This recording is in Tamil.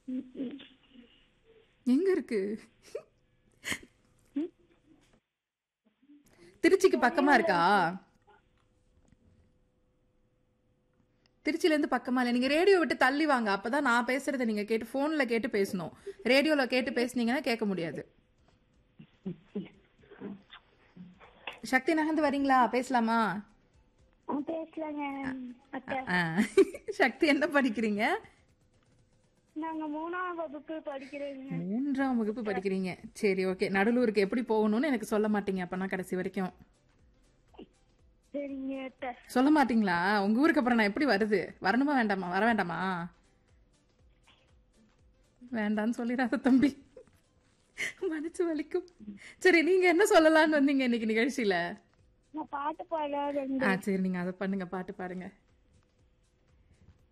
ம், ம். எங்க இருக்கு திருச்சிக்கு பக்கமா இருக்கா திருச்சில இருந்து பக்கமா இல்ல நீங்க ரேடியோ விட்டு தள்ளி வாங்க அப்பதான் நான் பேசுறதை நீங்க கேட்டு போன்ல கேட்டு பேசணும் ரேடியோல கேட்டு பேசுனீங்கன்னா கேட்க முடியாது சக்தி நகர்ந்து வரீங்களா பேசலாமா ஆ, பேசலாங்க அக்கா ஆ. சக்தி என்ன படிக்கிறீங்க நாங்க மூணாம் வகுப்பு படிக்கிறேங்க மூன்றாம் வகுப்பு படிக்கிறீங்க சரி ஓகே நடுலூருக்கு எப்படி போகணும்னு எனக்கு சொல்ல மாட்டீங்க அப்பனா கடைசி வரைக்கும் சரிங்க அக்கா சொல்ல மாட்டீங்களா உங்க ஊருக்கு அப்புறம் நான் எப்படி வருது வரணுமா வேண்டாமா வர வேண்டாமா வேண்டான்னு சொல்லிடாத தம்பி மனசு வலிக்கும் சரி நீங்க என்ன சொல்லலாம்னு வந்தீங்க இன்னைக்கு நிகழ்ச்சியில நான் பாட்டு பாட ரெண்டு ஆ சரி நீங்க அதை பண்ணுங்க பாட்டு பாருங்க